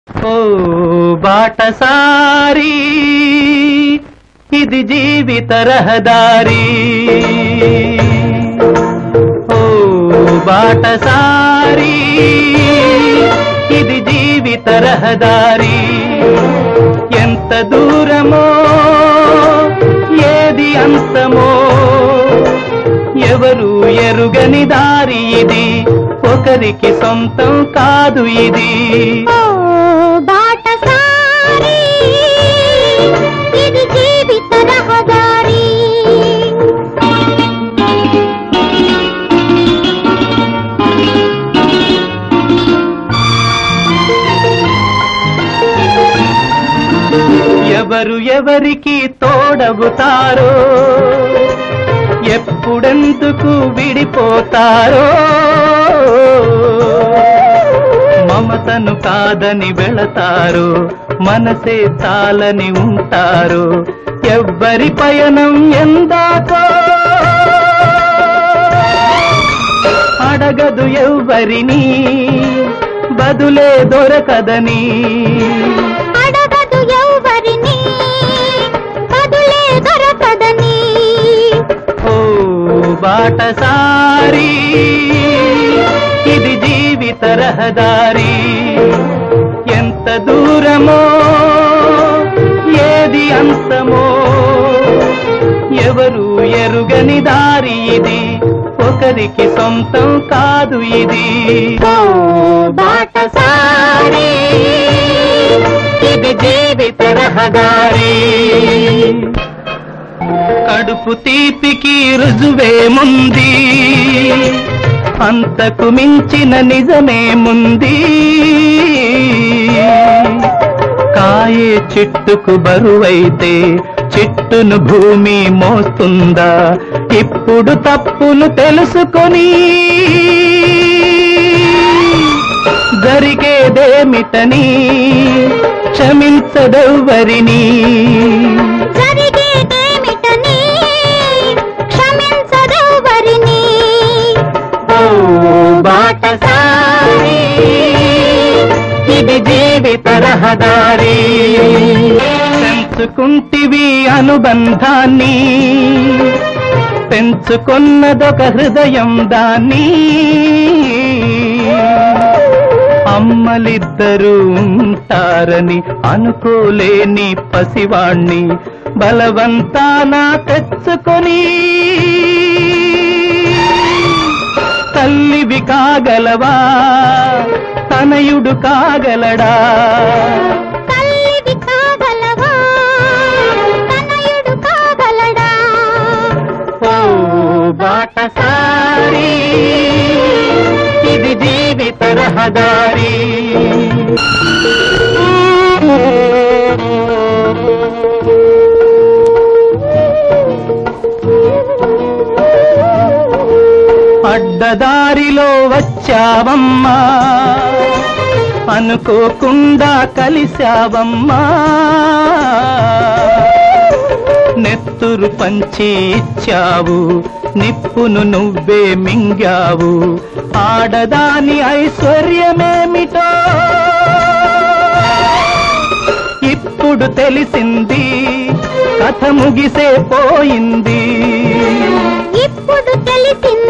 ఓ బాటసారి ఇది జీవిత రహదారి ఓ బాటసారి ఇది జీవిత రహదారి ఎంత దూరమో ఏది అంతమో ఎవరు ఎరుగని దారి ఇది ఒకరికి సొంతం కాదు ఇది ఓ బాటసారి ఇది జీవిత రహదారి ఎవరు ఎవరికి తోడవుతారో ఎప్పుడెందుకు విడిపోతారో మమతను కాదని వెళతారు మనసే చాలని ఉంటారు ఎవ్వరి పయనం ఎందాకో అడగదు ఎవ్వరిని బదులే దొరకదని అడగదు ఎవరిని బదులే దొరకదని ఓ బాటసారి ఇది జీవిత రహదారి ఎంత దూరమో ఏది అంతమో ఎవరు ఎరుగని దారి ఇది ఒకరికి సొంతం కాదు ఇది ఓ బాటసారి ఇది జీవిత రహదారి కడుపు తీపికి రుజువేముంది అంతకు మించిన నిజమేముంది కాయే చెట్టుకు బరువైతే చెట్టును భూమి మోస్తుందా ఇప్పుడు తప్పులు తెలుసుకొని జరిగేదేమిటని క్షమించదెవ్వరిని జరిగేదేమిటని క్షమించదెవ్వరిని ఓ బాటసారి ఇది జీవిత రహదారి పెంచుకుంటివి అనుబంధాన్ని పెంచుకున్నదొక హృదయం దాన్ని అమ్మలిద్దరూ ఉంటారని అనుకోలేని పసివాణ్ణి బలవంతాన తెచ్చుకొని తల్లివి కాగలవా తనయుడు కాగలడా తల్లివి కాగలవా తనయుడు కాగలడా ఓ బాటసారి ఇది జీవిత రహదారి అడ్డదారిలో వచ్చావమ్మా అనుకోకుండా కలిశావమ్మా నెత్తురు పంచి ఇచ్చావు నిప్పును నువ్వే మింగావు ఆడదాని ఐశ్వర్యమేమిటో ఇప్పుడు తెలిసింది కథ ముగిసే పోయింది ఇప్పుడు తెలిసింది